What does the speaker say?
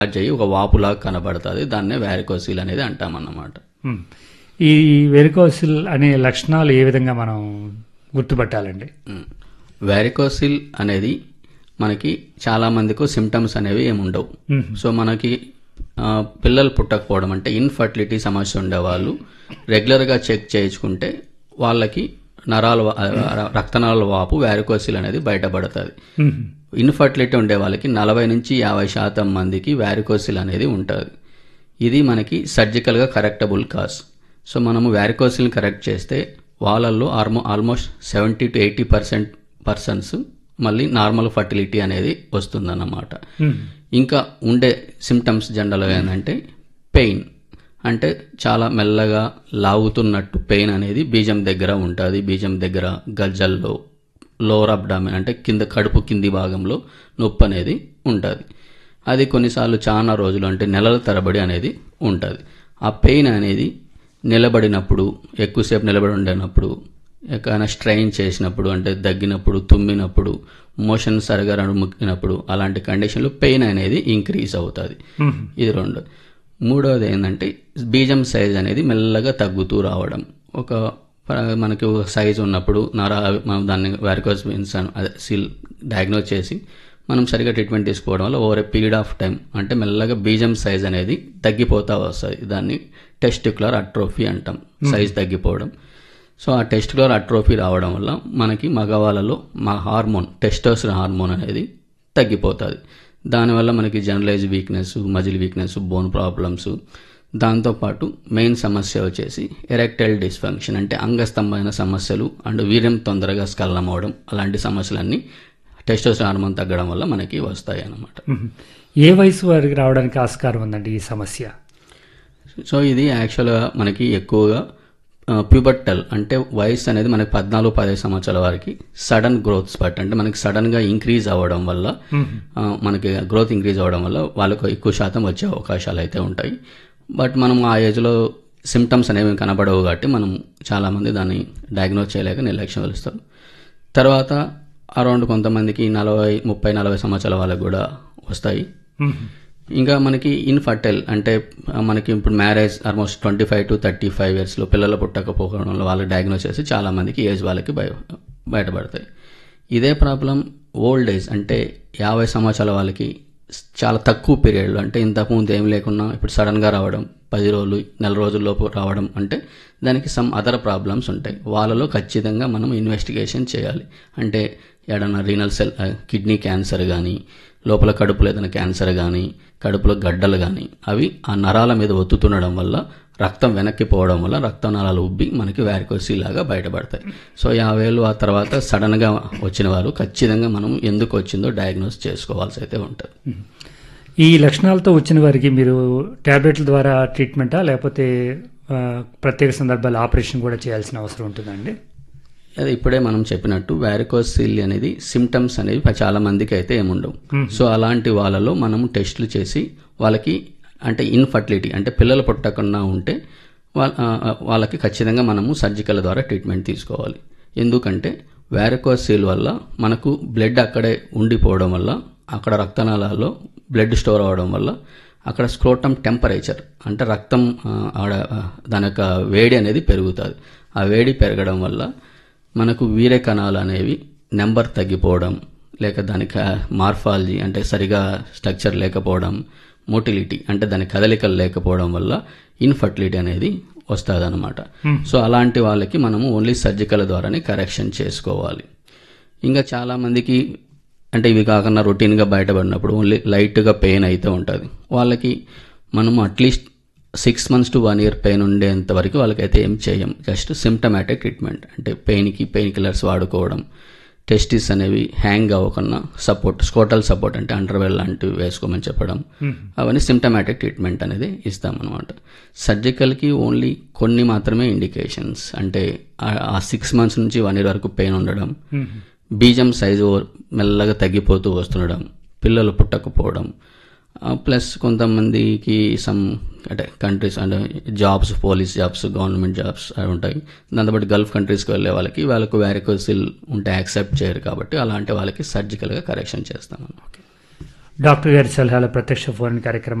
అయ్యి ఒక వాపులాగా కనబడుతుంది దాన్నే వ్యారికోసిల్ అనేది అంటామన్నమాట మ్మ్. ఈ వెరికోసిల్ అనే లక్షణాలు ఏ విధంగా మనం గుర్తుపట్టాలండి వ్యారికోసిల్ అనేది మనకి చాలా మందికి సిమ్టమ్స్ అనేవి ఏమి ఉండవు మ్మ్. సో మనకి ఆ, పిల్లలు పుట్టకపోవడం అంటే ఇన్ఫర్టిలిటీ సమస్య ఉండేవాళ్ళు రెగ్యులర్గా చెక్ చేయించుకుంటే వాళ్ళకి నరాల వా- ఆ, రక్తనాళాల వాపు వ్యారికోసిల్ అనేది బయటపడుతుంది మ్మ్. ఇన్ఫర్టిలిటీ ఉండే వాళ్ళకి నలభై నుంచి యాభై శాతం మందికి వ్యారికోసిల్ అనేది ఉంటుంది ఇది మనకి సర్జికల్గా కరెక్టబుల్ కాజ్ సో మనము వ్యారికోసిల్ని కరెక్ట్ చేస్తే వాళ్ళల్లో almost almost seventy to eighty percent persons మళ్ళీ నార్మల్ ఫర్టిలిటీ అనేది వస్తుందన్నమాట మ్మ్. ఇంకా ఉండే సిమ్టమ్స్ జనరల్గా ఏంటంటే పెయిన్ అంటే చాలా మెల్లగా లాగుతున్నట్టు పెయిన్ అనేది బీజం దగ్గర ఉంటుంది బీజం దగ్గర గజ్జల్లో లోవర్ అబ్డామిన్ అంటే కింద కడుపు కింది భాగంలో నొప్పి అనేది ఉంటుంది అది కొన్నిసార్లు చాలా రోజులు అంటే నెలల తరబడి అనేది ఉంటుంది ఆ పెయిన్ అనేది నిలబడినప్పుడు ఎక్కువసేపు నిలబడి ఉండేటప్పుడు ఎక్కడైనా స్ట్రెయిన్ చేసినప్పుడు అంటే దగ్గినప్పుడు తుమ్మినప్పుడు మోషన్ సరిగా ముక్కినప్పుడు అలాంటి కండిషన్లో పెయిన్ అనేది ఇంక్రీజ్ అవుతుంది మ్మ్. ఇది రెండు మూడవది ఏంటంటే బీజం సైజ్ అనేది మెల్లగా తగ్గుతూ రావడం ఒక ప- మనకి ఒక సైజ్ ఉన్నప్పుడు నర మనం దాన్ని వ్యారికోస్ వెయిన్స్ అదే సీల్ డయాగ్నోజ్ చేసి మనం సరిగా ట్రీట్మెంట్ తీసుకోవడం వల్ల over a period of time అంటే మెల్లగా బీజం సైజ్ అనేది తగ్గిపోతా వస్తుంది దాన్ని టెస్టికులర్ అట్రోఫీ అంటాం సైజ్ తగ్గిపోవడం సో ఆ టెస్టికులర్ అట్రోఫీ రావడం వల్ల మనకి మగవాళ్ళలో మా హార్మోన్ టెస్టోస్టెరాన్ హార్మోన్ అనేది తగ్గిపోతుంది దానివల్ల మనకి generalise weakness muscle weakness bone problems దాంతోపాటు మెయిన్ సమస్య వచ్చేసి ఎరెక్టైల్ డిస్ఫంక్షన్ అంటే అంగస్తంభమైన సమస్యలు అండ్ వీర్యం తొందరగా స్కలనం అవడం అలాంటి సమస్యలన్నీ టెస్టోస్టెరాన్ హార్మోన్ తగ్గడం వల్ల మనకి వస్తాయి అన్నమాట మ్మ్. ఏ వయసు వారికి రావడానికి ఆస్కారం ఉందండి ఈ సమస్య సో ఇది యాక్చువల్గా మనకి ఎక్కువగా ప్యూబర్టల్ అంటే వయసు అనేది మనకి పద్నాలుగు పదిహేను సంవత్సరాల వారికి సడన్ గ్రోత్ స్పట్ అంటే మనకి సడన్గా ఇంక్రీజ్ అవ్వడం వల్ల ఆ, మనకి గ్రోత్ ఇంక్రీజ్ అవ్వడం వల్ల వాళ్ళకు ఎక్కువ శాతం వచ్చే అవకాశాలు అయితే ఉంటాయి బట్ మనం ఆ ఏజ్లో సిమ్టమ్స్ అనేవి కనబడవు కాబట్టి మనం చాలామంది దాన్ని డయాగ్నోజ్ చేయలేక నిర్లక్ష్యం వహిస్తాం తర్వాత అరౌండ్ కొంతమందికి నలభై ముప్పై నలభై సంవత్సరాల వాళ్ళకి కూడా వస్తాయి మ్మ్. ఇంకా మనకి ఇన్ఫర్టైల్ అంటే మనకి ఇప్పుడు marriage almost twenty five to thirty five ఇయర్స్లో పిల్లలు పుట్టకపోవడం వల్ల వాళ్ళకి డయాగ్నోస్ చేసి చాలా మందికి ఏజ్ వాళ్ళకి బయ బయటపడతాయి ఇదే ప్రాబ్లం ఓల్డ్ ఏజ్ అంటే యాభై సంవత్సరాల వాళ్ళకి చాలా తక్కువ పీరియడ్లో అంటే ఇంతకుముందు ఏం లేకున్నా ఇప్పుడు సడన్గా రావడం పది రోజులు నెల రోజుల్లోపు రావడం అంటే దానికి సమ్ అదర్ ప్రాబ్లమ్స్ ఉంటాయి వాళ్ళలో ఖచ్చితంగా మనం ఇన్వెస్టిగేషన్ చేయాలి అంటే ఏడన్నా రీనల్ సెల్ కిడ్నీ క్యాన్సర్ కానీ లోపల కడుపులో ఏదైనా క్యాన్సర్ కానీ కడుపులో గడ్డలు కానీ అవి ఆ నరాల మీద ఒత్తుతుండడం వల్ల రక్తం వెనక్కి పోవడం వల్ల రక్తనాళాలు ఉబ్బి మనకి వ్యారికోసీ లాగా బయటపడతాయి సో యాభై ఏళ్ళు ఆ తర్వాత సడన్గా వచ్చిన వారు ఖచ్చితంగా మనం ఎందుకు వచ్చిందో డయాగ్నోస్ చేసుకోవాల్సి అయితే ఉంటుంది ఈ లక్షణాలతో వచ్చిన వారికి మీరు టాబ్లెట్ల ద్వారా ట్రీట్మెంటా లేకపోతే ఆ, ప్రత్యేక సందర్భాలు ఆపరేషన్ కూడా చేయాల్సిన అవసరం ఉంటుందండి అది ఇప్పుడే మనం చెప్పినట్టు వ్యారికోసిల్ అనేది సిమ్టమ్స్ అనేవి చాలా మందికి అయితే ఏముండవు సో అలాంటి వాళ్ళలో మనం టెస్టులు చేసి వాళ్ళకి అంటే ఇన్ఫర్టిలిటీ అంటే పిల్లలు పుట్టకుండా ఉంటే వాళ్ళ ఆ, వాళ్ళకి ఖచ్చితంగా మనము సర్జికల్ ద్వారా ట్రీట్మెంట్ తీసుకోవాలి ఎందుకంటే వ్యారికోసిల్ వల్ల మనకు బ్లడ్ అక్కడే ఉండిపోవడం వల్ల అక్కడ రక్తనాళాల్లో బ్లడ్ స్టోర్ అవ్వడం వల్ల అక్కడ స్క్రోటమ్ టెంపరేచర్ అంటే రక్తం ఆ, ఆడ ఆ, దాని యొక్క వేడి అనేది పెరుగుతుంది ఆ వేడి పెరగడం వల్ల మనకు వీరే కణాలు అనేవి నెంబర్ తగ్గిపోవడం లేక దానికి మార్ఫాలజీ అంటే సరిగా స్ట్రక్చర్ లేకపోవడం మోటిలిటీ అంటే దాని కదలికలు లేకపోవడం వల్ల ఇన్ఫర్టిలిటీ అనేది వస్తుంది అనమాట సో అలాంటి వాళ్ళకి మనము ఓన్లీ సర్జికల్ ద్వారానే కరెక్షన్ చేసుకోవాలి ఇంకా చాలా మందికి అంటే ఇవి కాకుండా రొటీన్గా బయటపడినప్పుడు ఓన్లీ లైట్గా పెయిన్ అయితే ఉంటుంది వాళ్ళకి మనము at least six months to one year pain ఉండేంత వరకు వాళ్ళకైతే ఏం చేయం జస్ట్ సిమ్టమాటిక్ ట్రీట్మెంట్ అంటే పెయిన్కి పెయిన్ కిల్లర్స్ వాడుకోవడం టెస్టిస్ అనేవి హ్యాంగ్ అవ్వకుండా సపోర్ట్ స్కోటల్ సపోర్ట్ అంటే అండర్వెల్ లాంటివి వేసుకోమని చెప్పడం అవన్నీ సిమ్టమాటిక్ ట్రీట్మెంట్ అనేది ఇస్తామన్నమాట సర్జికల్కి ఓన్లీ కొన్ని మాత్రమే ఇండికేషన్స్ అంటే ఆ- ఆ సిక్స్ మంత్స్ నుంచి వన్ ఇయర్ వరకు పెయిన్ ఉండడం బీజం సైజు మెల్లగా తగ్గిపోతూ వస్తుండడం పిల్లలు పుట్టకపోవడం ప్లస్ కొంతమందికి సమ్ అంటే కంట్రీస్ అంటే jobs police jobs government jobs అవి ఉంటాయి దాంతోపాటు గల్ఫ్ కంట్రీస్కి వెళ్ళే వాళ్ళకి వాళ్ళకు వ్యారికోసిల్ ఉంటే యాక్సెప్ట్ చేయరు కాబట్టి అలాంటి వాళ్ళకి సర్జికల్గా కరెక్షన్ చేస్తాం డాక్టర్ గారి సలహాల ప్రత్యక్ష ఫోన్ కార్యక్రమం